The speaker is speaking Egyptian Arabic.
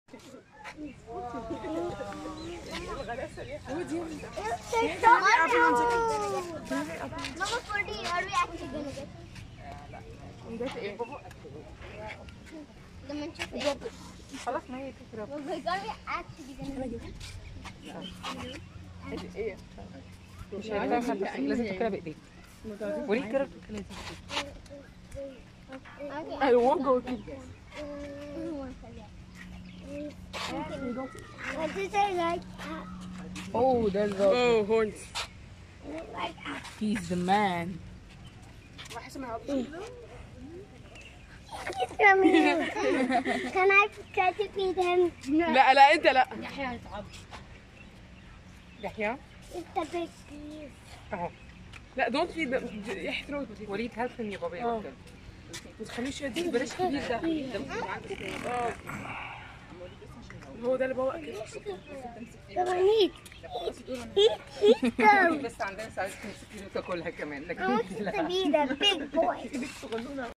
Mama, Forty, are we actually gonna get? لما نشوف ايه خلاص ما هي فكرة Are we actually gonna get? ايه مش هينفع لازم تاكلها بايديك وليه كده بتاكلها Okay. ايوه وجهه كده What did they like? اوه ده الراجل اوه هونت Like هيز ذا مان He's coming. Can I try to feed him? لا لا انت لا يحيى It's the big piece. اهو لا دونت فيد يحترمك وليد هيلب يا بابا يا بابا ما تخليش يديك بلاش كبير ده اه هو ده اللي بابا اكل Come on, eat. Eat, eat them. بس عندنا ساعات تمسكي وتاكلها كمان I want لكن you to be the big boy.